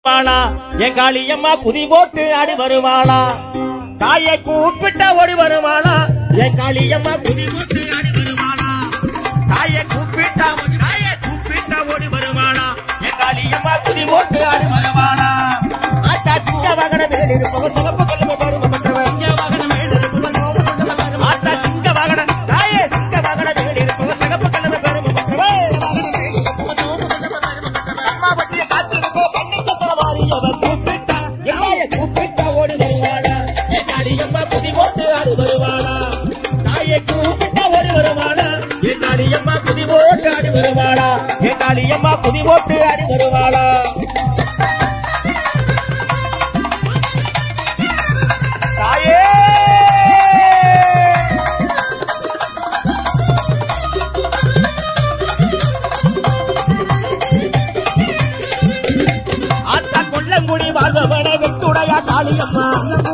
வருவாளா என் காளியம்மா குதி போட்டு ஆடி வருவாளா தாயை கூப்பிட்டா ஓடி வருவாளா என் காளியம்மா குதி போட்டு ஆடி வருவாளா தாயை கூப்பிட்டா தாயை கூப்பிட்டா ஓடி வருவாளா என் காளியம்மா குதி போட்டு ஆடி வருவாளா ஆத்தா சிங்க வாகன மேல் இருப்பவ சிகப்பு கலமை பருவம் பெற்றவன் சிங்க வாகன மேல் இருப்பவ சிவப்பு கலமை பருவம் ஆத்தா சிங்க வாகன தாயே சிங்க வாகன மேல் இருப்பவ சிகப்பு கலமை பருவம் பெற்றவன் அம்மா பட்டிய காத்திருக்கோ கண்ணி சத்திரவாரி அவன் கூப்பிட்டா எல்லாய கூப்பிட்டா ஓடி வருவாளா என் காளியம்மா குதி போட்டு ஆடி வருவாளா தாயை கூப்பிட்டா ஓடி வருவாளா என் காளியம்மா குதி போட்டு ஆடி வருவாளா என் காளியம்மா குதி போட்டு ஆடி வருவாளா தாயே ஆத்தா கொல்லங்குடி வாழ்பவளே வெட்டுடையா காளியம்மா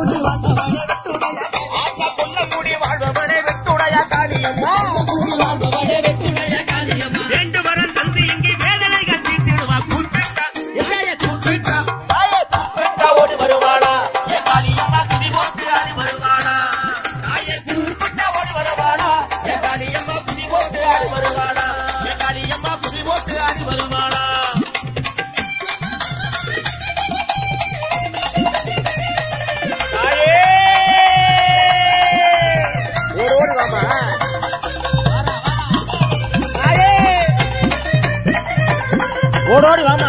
ஆத்தா கொல்லங்குடி வாழ்பவளே வெட்டுடையா காளியம்மா வேண்டு வரன் தந்து இங்கே வேதனைகள் தீர்த்திடுவா கூப்பிட்டா எல்லைய கூப்பிட்டா தாயே கூப்பிட்டா ஓடி வருவாளா என் காளியம்மா குதி போட்டு ஆடி வருவாளா தாயே கூப்பிட்டா ஓடி வருவாளா என் காளியம்மா குதி போட்டு ஆடி வருவாளா என் காளியம்மா குதி போட்டு ஆடி வருவாளா தாயே ஓடு ஓடு வாமா தாயே ஓடோடி வாமா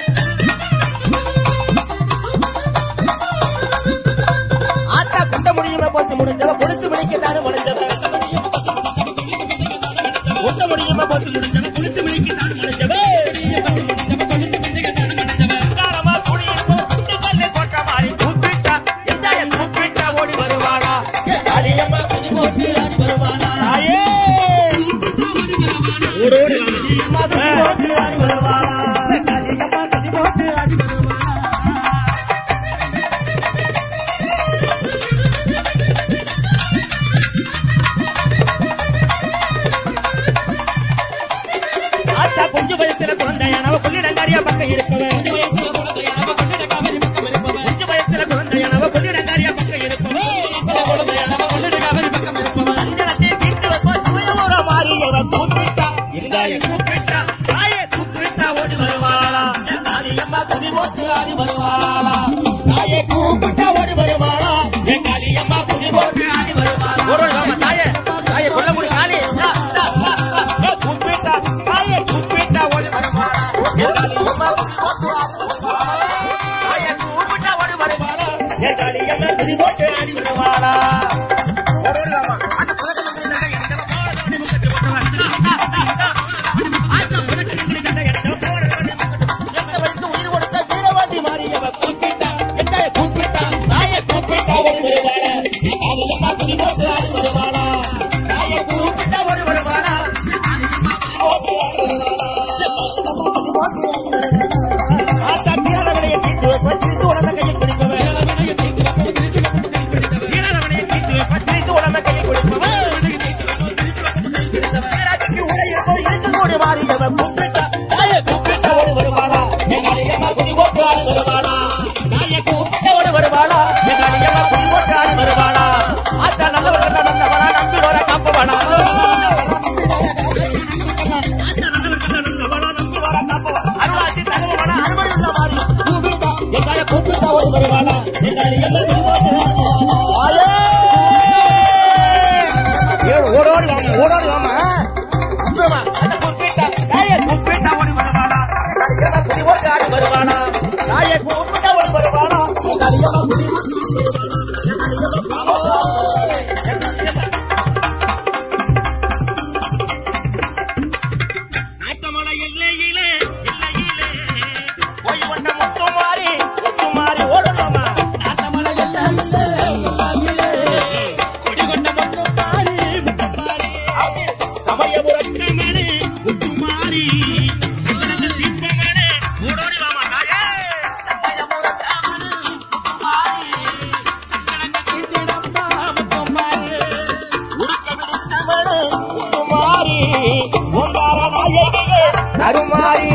ஆத்தா குட்ட முடியுமா கோசி முடிஞ்சவ குடிச்சு முடிக்க தானே முடிஞ்சவ குட்ட முடியுமா கோசி முடிஞ்சவ குடிச்சு முடிக்க தானே முடிஞ்சவ காரமா குடியிருப்பவ குண்டு கல்லு கொட்ட மாறி கூப்பிட்டா எந்தாய கூப்பிட்டா ஓடி வருவாளா அடியம்மா குதி போட்டு ஆடி வருவாளா தாயே ஓடோடி வாமா குதி போட்டு ஆடி வருவாளா அடியம்மா குதி போட்டு ஆடி வருவாளா ஆத்தா கொஞ்சம் வயசுல குழந்தையானவ கொள்ளிடங்காரியா பக்கம் இருப்பவன் கொஞ்சம் வயசுல குழந்தையானவ கொள்ளிடங்காரியா பக்கம் இருப்பவன் அஞ்சலத்தை தீர்த்து வைப்பா சுயமுற மாறி இவ கூப்பிட்டா எங்காய கூப்பிட்டா தாயே கூப்பிட்டா ஓடி வருவாளா காளியம்மா குதி போட்டு ஆடி வருவாளா தாயே கூப்பிட்டா ஓடி வருவாளா என் காளியம்மா குதி போட்டு ஆடி வருவாளா ஓடி வாமா தாயே தாயே கொல்ல முடி காளி டா, டா, டா, டா. ஏ, கூப்பிட்டா தாயே கூப்பிட்டா ஓடி வருவாளா என் காளியம்மா குதி போட்டு ஆடி வருவாளா தாயே கூப்பிட்டா ஓடி வருவாளா என் காளியம்மா குதி போட்டு ஆடி வருவாளா ஓடி ஓடி வாமா அந்த புலகத்தை முடிந்தாங்க எந்த போல தோணி முக்கத்தை போட்டவன் ஆத்தா புலகத்தை முடிந்தாங்க எந்த போல தோணி எந்த வரைக்கும் உயிர் கொடுத்த வீரவாதி மாறியவ கூப்பிட்டா எந்தாய கூப்பிட்டா தாயை கூப்பிட்டா ஓடி வருவாளா காலையம்மா குடி போட்டு ஆடி வருவாளா தாயை கூப்பிட்டா ஓடி வருவாளா ஆத்தா தீரவனையை தீர்த்து வைப்ப திருத்து உடனே கையை பிடிப்பவன் தீரவனையை தீர்த்து வைப்ப திருத்து உடனே கையை பிடிப்பவன் வீராதிக்கு உடையிருப்போம் இருக்கக்கூடிய மாறியவன் கூப்பிட்டா தாயை கூப்பிட்டா ஓடி வருவாளா என் அடியம்மா குடி போட்டு ஆடி வருவாளா தாயை கூப்பிட்டா ஓடி வருவாளா என் அடியம்மா குடி போட்டு ஆடி வருவாளா ஆத்தா நல்லவளா நல்லவளா நம்பி வர காப்பவளா அருளாசி தகவலா அருமையுள்ள மாறி கூப்பிட்டா என் தாயை கூப்பிட்டா ஓடி வருவாளா என் அடியம்மா குடி போட்டு ஆடி வருவாளா ஆயே! ஏறு, ஓடோடி வாமா ஓடோடி வாமா சுத்தமா அந்த கூப்பிட்டா தாயை கூப்பிட்டா ஓடி வருவானா கரியமா குடி ஓடி ஆடி வருவானா தாயை கூப்பிட்டா ஓடி வருவானா கரியமா குடி நாட்டமலை எல்லையிலே எல்லையிலே போய் வந்த முத்துமாரி முத்துமாரி ஓடணுமா நாட்டமலை எல்லையிலே கொடிகொண்ட முத்துமாரி முத்துமாரி சமயபுரத்து மேலே முத்துமாரி சங்கடங்கள் தீர்ப்பமேலே ஓடோடி வாமா தாயே சமயபுரத்து மேலே முத்துமாரி சங்கடங்கள் தீர்த்திடம்மா முத்துமாரி உடுக்க விடுத்த மேலே முத்துமாரி ஓங்கார நாயகியே தருமாரி